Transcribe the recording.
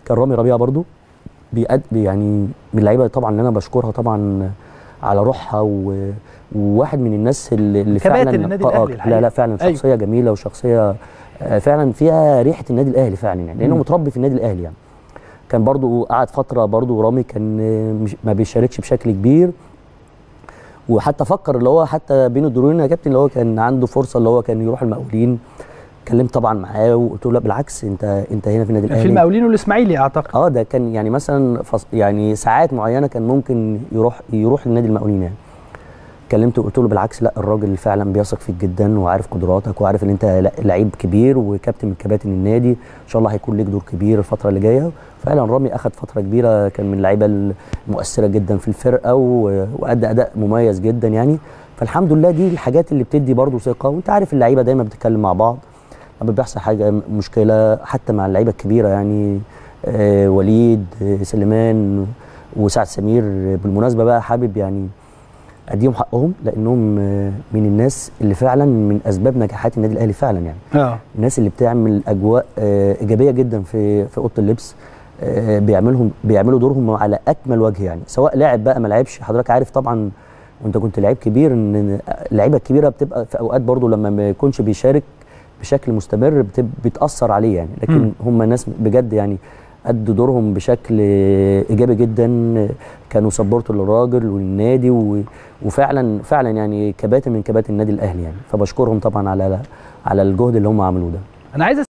كان رامي ربيعه برضو بيقد يعني من اللعيبه طبعا اللي انا بشكرها طبعا على روحها و... وواحد من الناس اللي, اللي كباتن فعلا النادي آه، الأهلي لا الحقيقة. لا فعلا أيوة. شخصيه جميله وشخصيه آه، فعلا فيها ريحه النادي الاهلي فعلا يعني لانه مم. متربي في النادي الاهلي يعني كان برضو قعد فتره برضو رامي كان آه، مش ما بيشاركش بشكل كبير وحتى فكر اللي هو حتى بين الدورين يا كابتن اللي هو كان عنده فرصه اللي هو كان يروح المقاولين اتكلمت طبعا معاه وقلت له لا بالعكس انت انت هنا في النادي في الاهلي المقاولين والاسماعيلي اعتقد اه ده كان يعني مثلا فص... يعني ساعات معينه كان ممكن يروح يروح لنادي المقاولين يعني كلمته وقلت له بالعكس لا الراجل فعلا بيثق فيك جدا وعارف قدراتك وعارف ان انت لا- لعيب كبير وكابتن من كباتن النادي ان شاء الله هيكون ليك دور كبير الفتره اللي جايه فعلا رامي اخذ فتره كبيره كان من اللعيبه المؤثره جدا في الفرقه و... وادى اداء مميز جدا يعني فالحمد لله دي الحاجات اللي بتدي برضه ثقه وانت عارف اللعيبه دايما بتتكلم مع بعض لما بيحصل حاجه مشكله حتى مع اللعيبه الكبيره يعني آه وليد آه سليمان وسعد سمير آه، بالمناسبه بقى حابب يعني اديهم حقهم لانهم آه، من الناس اللي فعلا من اسباب نجاحات النادي الاهلي فعلا يعني اه الناس اللي بتعمل اجواء آه، ايجابيه جدا في في اوضه اللبس آه، بيعملهم بيعملوا دورهم على اكمل وجه يعني سواء لاعب بقى ما لعبش حضرتك عارف طبعا وانت كنت لعيب كبير ان اللعيبه الكبيره بتبقى في اوقات برضو لما ما يكونش بيشارك بشكل مستمر بت- بتاثر عليه يعني لكن مم. هم ناس بجد يعني ادوا دورهم بشكل ايجابي جدا كانوا سبورتوا للراجل والنادي و- وفعلا فعلا يعني كباتن من كباتن النادي الاهلي يعني فبشكرهم طبعا على على الجهد اللي هم عملوه ده انا عايز